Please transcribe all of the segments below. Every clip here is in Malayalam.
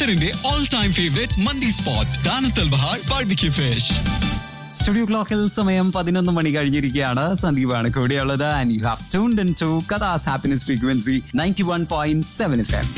ഖത്തറിന്റെ ഓൾ ടൈം ഫേവറേറ്റ് മന്തി സ്പോട്ട് ദാനത്തൽ ബഹാർ ബാർബിക്യൂ ഫിഷ് സ്റ്റുഡിയോ ക്ലോക്കിൽ സമയം പതിനൊന്ന് മണി കഴിഞ്ഞിരിക്കുകയാണ് സന്ദീപാണ് കൂടെയുള്ളത് and you have tuned in to Qatar's happiness frequency ninety one point seven F M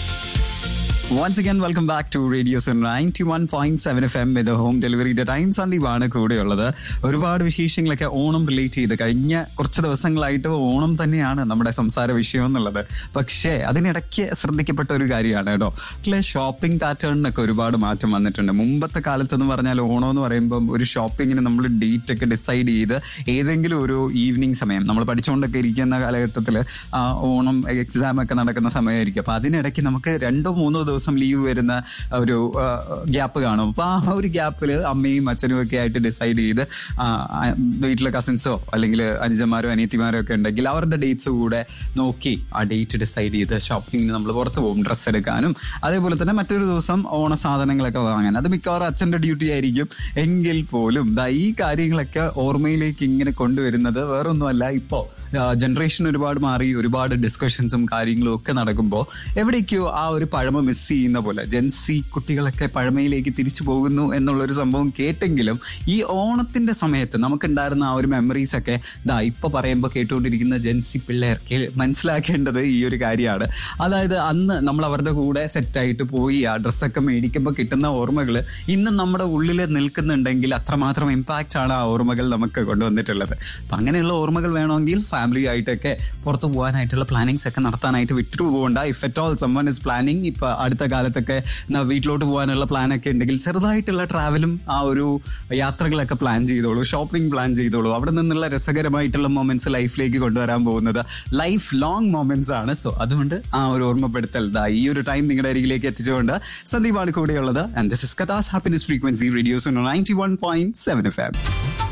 once again welcome back to radio's ninety one point seven F M ഇത് ഹോം ഡെലിവറിയുടെ ടൈം സന്ദീപാണ് കൂടെയുള്ളത് ഒരുപാട് വിശേഷങ്ങളൊക്കെ ഓണം റിലേറ്റ് ചെയ്ത് കഴിഞ്ഞ കുറച്ച് ദിവസങ്ങളായിട്ട് ഓണം തന്നെയാണ് നമ്മുടെ സംസാര വിഷയം എന്നുള്ളത് പക്ഷേ അതിനിടയ്ക്ക് ശ്രദ്ധിക്കപ്പെട്ട ഒരു കാര്യമാണ് കേട്ടോ അല്ലെ ഷോപ്പിംഗ് പാറ്റേണിനൊക്കെ ഒരുപാട് മാറ്റം വന്നിട്ടുണ്ട് മുമ്പത്തെ കാലത്ത് എന്ന് പറഞ്ഞാൽ ഓണം എന്ന് പറയുമ്പം ഒരു ഷോപ്പിങ്ങിന് നമ്മൾ ഡേറ്റ് ഒക്കെ ഡിസൈഡ് ചെയ്ത് ഏതെങ്കിലും ഒരു ഈവനിങ് സമയം നമ്മൾ പഠിച്ചുകൊണ്ടൊക്കെ ഇരിക്കുന്ന കാലഘട്ടത്തിൽ ഓണം എക്സാം ഒക്കെ നടക്കുന്ന സമയമായിരിക്കും അപ്പൊ അതിനിടയ്ക്ക് നമുക്ക് രണ്ടോ മൂന്നോ ദിവസം ലീവ് വരുന്ന ഒരു ഗ്യാപ്പ് കാണും അപ്പൊ ആ ഒരു ഗ്യാപ്പിൽ അമ്മയും അച്ഛനും ഒക്കെ ആയിട്ട് ഡിസൈഡ് ചെയ്ത് ആ, ആ, വീട്ടിലെ കസിൻസോ അല്ലെങ്കിൽ അനുജന്മാരോ അനിയത്തിമാരോ ഒക്കെ ഉണ്ടെങ്കിൽ അവരുടെ ഡേറ്റ്സ് കൂടെ നോക്കി ആ ഡേറ്റ് ഡിസൈഡ് ചെയ്ത് ഷോപ്പിങ്ങിന് നമ്മൾ പുറത്ത് പോകും ഡ്രസ്സ് എടുക്കാനും അതേപോലെ തന്നെ മറ്റൊരു ദിവസം ഓണ സാധനങ്ങളൊക്കെ വാങ്ങാൻ അത് മിക്കവാറും അച്ഛൻ്റെ ഡ്യൂട്ടി ആയിരിക്കും എങ്കിൽ പോലും ദാ ഈ കാര്യങ്ങളൊക്കെ ഓർമ്മയിലേക്ക് ഇങ്ങനെ കൊണ്ടുവരുന്നത് വേറൊന്നുമല്ല ഇപ്പോൾ ജനറേഷൻ ഒരുപാട് മാറി ഒരുപാട് ഡിസ്കഷൻസും കാര്യങ്ങളും ഒക്കെ നടക്കുമ്പോൾ എവിടേക്കോ ആ ഒരു പഴമ മിസ് ചെയ്യുന്ന പോലെ ജെൻസി കുട്ടികളൊക്കെ പഴമയിലേക്ക് തിരിച്ചു പോകുന്നു എന്നുള്ളൊരു സംഭവം കേട്ടെങ്കിലും ഈ ഓണത്തിന്റെ സമയത്ത് നമുക്കുണ്ടായിരുന്ന ആ ഒരു മെമ്മറീസ് ഒക്കെ ദാ ഇപ്പൊ പറയുമ്പോൾ കേട്ടുകൊണ്ടിരിക്കുന്ന ജെൻസി പിള്ളേർക്ക് മനസ്സിലാക്കേണ്ടത് ഈ ഒരു കാര്യമാണ് അതായത് അന്ന് നമ്മൾ അവരുടെ കൂടെ സെറ്റായിട്ട് പോയി ആ ഡ്രസ്സൊക്കെ മേടിക്കുമ്പോൾ കിട്ടുന്ന ഓർമ്മകൾ ഇന്നും നമ്മുടെ ഉള്ളിൽ നിൽക്കുന്നുണ്ടെങ്കിൽ അത്രമാത്രം ഇമ്പാക്റ്റ് ആണ് ആ ഓർമ്മകൾ നമുക്ക് കൊണ്ടുവന്നിട്ടുള്ളത് അപ്പം അങ്ങനെയുള്ള ഓർമ്മകൾ വേണമെങ്കിൽ ഫാമിലി ആയിട്ടൊക്കെ പുറത്ത് പോകാനായിട്ടുള്ള പ്ലാനിങ്സ് ഒക്കെ നടത്താനായിട്ട് വിട്ടു പോകണ്ട if at all someone is planning ഇപ്പൊ അടുത്ത കാലത്തൊക്കെ ന- വീട്ടിലോട്ട് പോകാനുള്ള പ്ലാൻ ഒക്കെ ഉണ്ടെങ്കിൽ ചെറുതായിട്ടുള്ള ട്രാവലും ആ ഒരു യാത്രകളൊക്കെ പ്ലാൻ ചെയ്തോളൂ ഷോപ്പിംഗ് പ്ലാൻ ചെയ്തോളൂ അവിടെ നിന്നുള്ള രസകരമായിട്ടുള്ള മൊമെന്റ്സ് ലൈഫിലേക്ക് കൊണ്ടുവരാൻ പോകുന്നത് ലൈഫ് ലോങ് മൊമെന്റ്സ് ആണ് സോ അതുകൊണ്ട് ആ ഒരു ഓർമ്മപ്പെടുത്തൽ ദാ ഈ ഒരു ടൈം നിങ്ങളുടെ അരികിലേക്ക് എത്തിച്ചുകൊണ്ട് സന്ദീപാണ് കൂടെയുള്ളത് and this is Qatar's happiness frequency radio's ninety one point seven F M